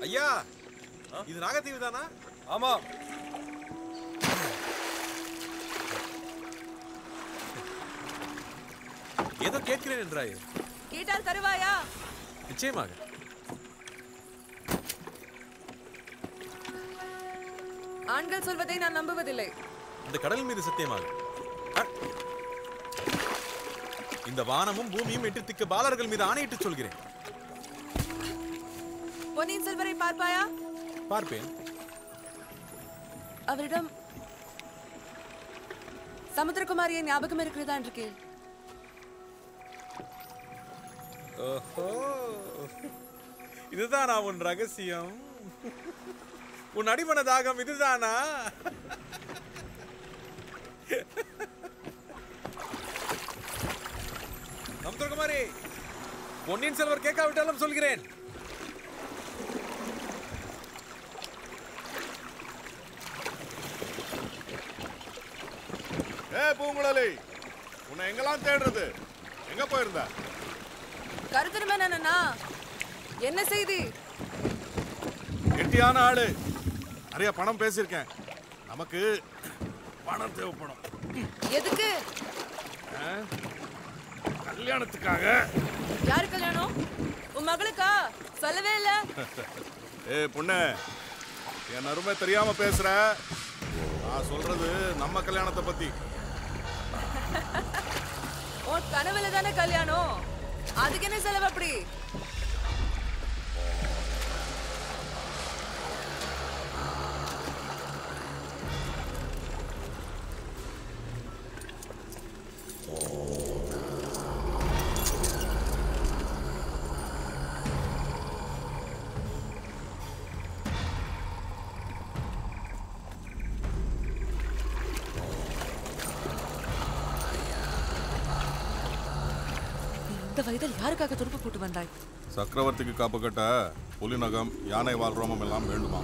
ஐயா இது நாகத்தீவு தானா ஆமா ஏதோ கேட்கிறேன் என்றாய் கேட்டால் தருவாயா நிச்சயமாக ஆண்கள் சொல்வதை நான் நம்புவதில்லை இந்த கடல் மீது சத்தியமாக அ! இந்த வானமும் பூமியும் எட்டு திக்கு பாலர்கள் மீது ஆணையிட்டு சொல்கிறேன் பொன்னியின் செல்வரை பார்ப்பாயா பார்ப்பேன் அவரிடம் சமுத்திரகுமாரியை ஞாபகம் இருக்கிறதா என்று கேள் ஓஹோ இதுதானா உன் ரகசியம் உன் அடிமன தாகம் இதுதானா சமுத்திரகுமாரி பொன்னியின் செல்வர் கேட்காவிட்டாலும் சொல்கிறேன் ஏ பூங்குழலி உன்னை எங்கெல்லாம் தேடுறது எங்க போயிருந்த கருத்துருமன் அண்ணனா என்ன செய்தி கெட்டியான ஆளு நிறைய பணம் பேசியிருக்கேன் நமக்கு பணம் தேவைப்படும் எதுக்கு ஆ? கல்யாணத்துக்காக யாரு கல்யாணம் உன் மகளுக்கா சொல்லவே இல்ல ஏ பொண்ணு என் அருமை தெரியாம பேசுற நான் சொல்றது நம்ம கல்யாணத்தை பத்தி உன் கனவுல தானே கல்யாணம் அதுக்கு என்ன செலவு அப்படி நீ இந்த வயதில் யாருக்காக துருப்பு போட்டு வந்தாய் சக்கரவர்த்திக்கு காப்பு கட்ட புலிநகம் யானை வால் ரோமம் எல்லாம் வேண்டுமா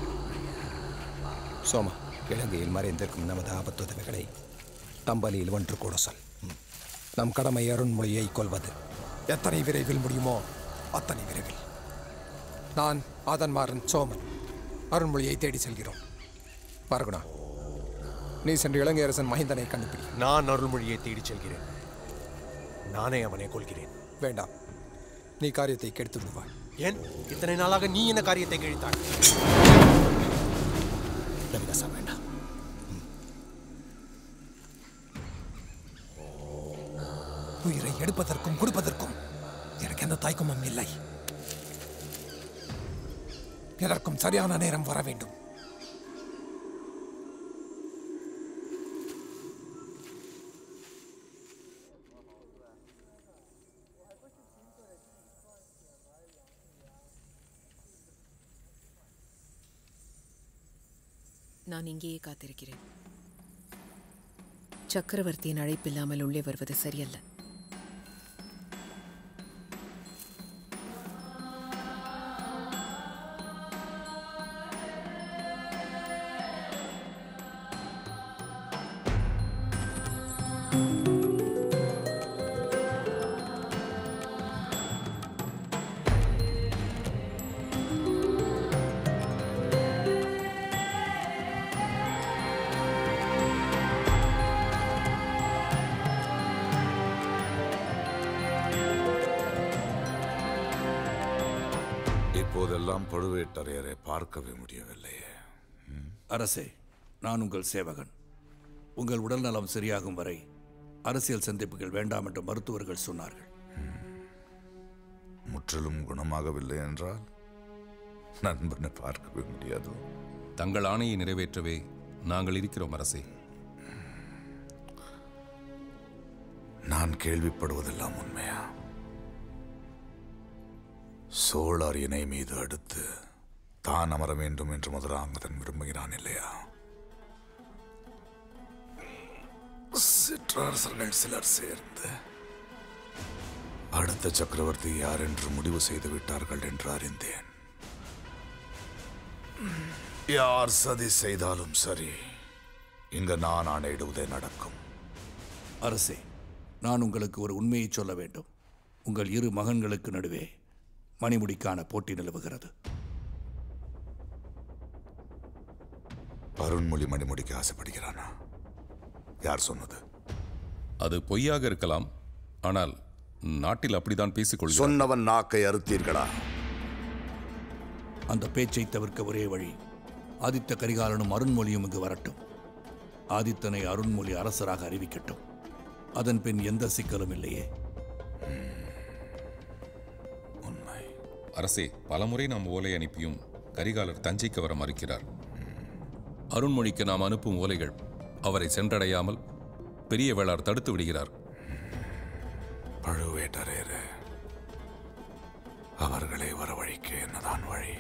சோம இலங்கையில் மறைந்திருக்கும் நமது ஆபத்துதவிகளை தம்பலியில் ஒன்று கூட சொல் ம். நம் கடமை அருண்மொழியை கொல்வது எத்தனை விரைவில் முடியுமோ அத்தனை விரைவில் நான் ஆதன்மாறன் சோமன் அருண்மொழியை தேடி செல்கிறோம் மரகுணா நீ சென்று இலங்கையரசன் மஹிந்தனை கண்டுபிடி நான் அருள்மொழியை தேடிச் செல்கிறேன் நானே அவனை கொள்கிறேன் வேண்டாம் நீ காரியத்தை கெடுத்து விடுவாய் ஏன் இத்தனை நாளாக நீ என்ன காரியத்தை கிழித்தாய் ரவிதாசா வேண்டாம் உயிரை எடுப்பதற்கும் கொடுப்பதற்கும் எனக்கு எந்த தயக்கமும் இல்லை எதற்கும் சரியான நேரம் வர வேண்டும் நான் இங்கேயே காத்திருக்கிறேன் சக்கரவர்த்தியின் அழைப்பில்லாமல் உள்ளே வருவது சரியல்ல இப்போதெல்லாம் பழுவேட்டரையரை பார்க்கவே முடியவில்லையே அரசே நான் உங்கள் சேவகன் உங்கள் உடல்நலம் சரியாகும் வரை அரசியல் சந்திப்புகள் வேண்டாம் என்று மருத்துவர்கள் சொன்னார்கள் முற்றிலும் குணமாகவில்லை என்றால் நண்பனை பார்க்கவே முடியாது தங்கள் ஆணையை நிறைவேற்றவே நாங்கள் இருக்கிறோம் அரசே நான் கேள்விப்படுவதெல்லாம் உண்மையா சோழர் இணை மீது அடுத்து தான் அமர வேண்டும் என்று மதுராங்கதன் விரும்புகிறான் இல்லையா சிற்றரசர்கள் சிலர் சேர்ந்து அடுத்த சக்கரவர்த்தி யார் என்று முடிவு செய்து விட்டார்கள் என்று அறிந்தேன் யார் சதி செய்தாலும் சரி இங்கு நான் ஆணையிடுவதே நடக்கும் அரசே நான் உங்களுக்கு ஒரு உண்மையை சொல்ல வேண்டும் உங்கள் இரு மகன்களுக்கு நடுவே மணிமுடிக்கான போட்டி நிலவுகிறது அருண்மொழி மணிமுடிக்க ஆசைப்படுகிறானா யார் சொன்னது அது பொய்யாக இருக்கலாம் ஆனால் நாட்டில் அப்படித்தான் பேசிக்கொள்கிறோம் சொன்னவன் நாக்கை அறுத்தீர்களா அந்த பேச்சை தவிர்க்க ஒரே வழி ஆதித்த கரிகாலனும் அருண்மொழியும் இங்கு வரட்டும் ஆதித்தனை அருண்மொழி அரசராக அறிவிக்கட்டும் அதன் பின் எந்த சிக்கலும் இல்லையே அரசே பலமுறை நாம் ஓலை அனுப்பியும் கரிகாலர் தஞ்சைக்கு வர மறுக்கிறார் அருண்மொழிக்கு நாம் அனுப்பும் ஓலைகள் அவரை சென்றடையாமல் பெரிய வேளார் தடுத்து விடுகிறார் பழுவேட்டரையரே அவர்களை வரவழைக்க என்னதான் வழி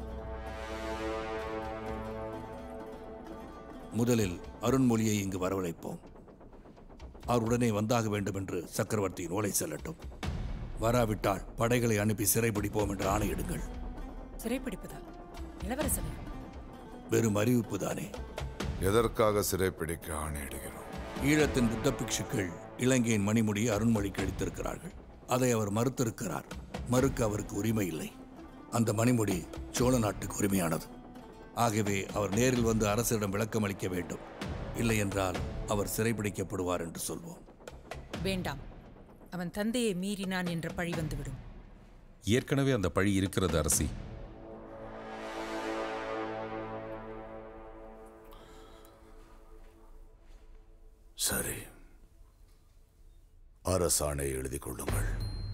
முதலில் அருண்மொழியை இங்கு வரவழைப்போம் அவர் உடனே வந்தாக வேண்டும் என்று சக்கரவர்த்தியின் ஓலை செல்லட்டும் வராவிட்டால் படைகளை அனுப்பி சிறைபிடிப்போம் என்று ஆணையிடுங்கள் சிறைப்பிடிப்பதா இளவரசனே வெறும் அறிவிப்பு தானே எதற்காக சிறைப்பிடிக்க ஆணையிடுகிறோம் ஈழத்தின் புத்த பிக்ஷுக்கள் இலங்கையின் மணிமுடியை அருண்மொழிக்கு அளித்திருக்கிறார்கள் அதை அவர் மறுத்திருக்கிறார் மறுக்க அவருக்கு உரிமை இல்லை அந்த மணிமுடி சோழ நாட்டுக்கு உரிமையானது ஆகவே அவர் நேரில் வந்து அரசிடம் விளக்கம் அளிக்க வேண்டும் இல்லை என்றால் அவர் சிறைபிடிக்கப்படுவார் என்று சொல்வோம் வேண்டாம் அவன் தந்தையை மீறினான் என்ற பழி வந்துவிடும் ஏற்கனவே அந்த பழி இருக்கிறது அரசி சரி அரசாணை எழுதி கொள்ளுங்கள்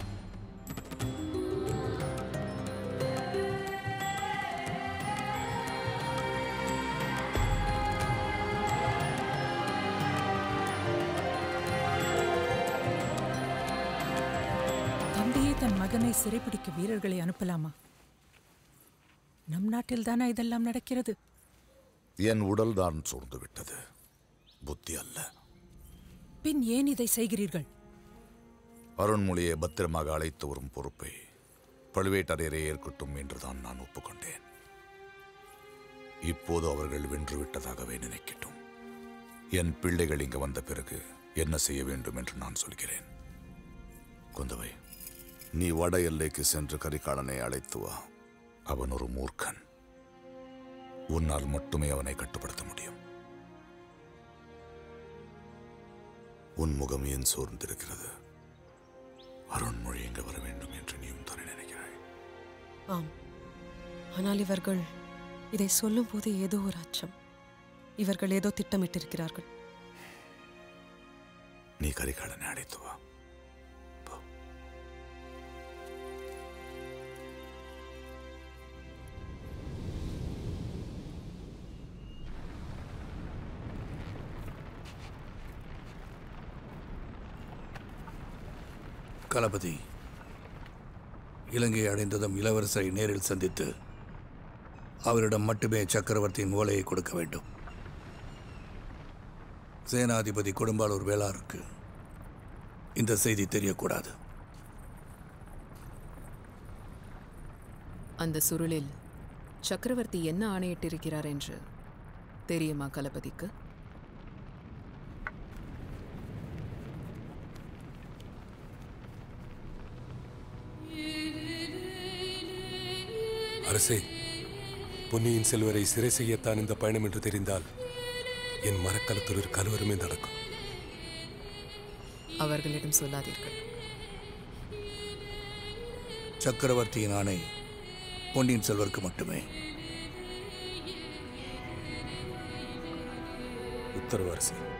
தந்தையே தன் மகனை சிறைப்பிடிக்க வீரர்களை அனுப்பலாமா நம் நாட்டில் தானே இதெல்லாம் நடக்கிறது என் உடல் தான் சூழ்ந்து விட்டது புத்தி அல்ல பின் ஏன் இதை செய்கிறீர்கள் அருண்மொழியை பத்திரமாக அழைத்து வரும் பொறுப்பை பழுவேட்டரையரே ஏற்கட்டும் என்றுதான் நான் ஒப்புக்கொண்டேன் இப்போது அவர்கள் வென்று விட்டதாகவே நினைக்கட்டும் என் பிள்ளைகள் இங்கு வந்த பிறகு என்ன செய்ய வேண்டும் என்று நான் சொல்கிறேன் குந்தவை நீ வட எல்லைக்கு சென்று கரிகாலனை அழைத்து வா அவன் ஒரு மூர்க்கன் உன்னால் மட்டுமே அவனை கட்டுப்படுத்த முடியும் உன் முகம் ஏன் சோர்ந்திருக்கிறது அருண்மொழி இங்கு வர வேண்டும் என்று நீயும் தானே நினைக்கிறாய் ஆம் ஆனால் இவர்கள் இதை சொல்லும்போது ஏதோ ஒரு அச்சம் இவர்கள் ஏதோ திட்டமிட்டிருக்கிறார்கள் நீ கரிகாலனை அழைத்து வா களபதி இலங்கை அடைந்ததும் இளவரசரை நேரில் சந்தித்து அவரிடம் மட்டுமே சக்கரவர்த்தியின் ஓலையை கொடுக்க வேண்டும் சேனாதிபதி கொடும்பாளூர் வேளாருக்கு இந்த செய்தி தெரியக்கூடாது அந்த சுருளில் சக்கரவர்த்தி என்ன ஆணையிட்டிருக்கிறார் என்று தெரியுமா களபதிக்கு அரசே பொன்னியின் செல்வரை சிறை செய்யத்தான் இந்த பயணம் என்று தெரிந்தால் என் மரக்கலத்தில் ஒரு கலவரமே நடக்கும் அவர்களிடம் சொல்லாதீர்கள் சக்கரவர்த்தியின் ஆணை பொன்னியின் செல்வருக்கு மட்டுமே உத்தரவு அரசே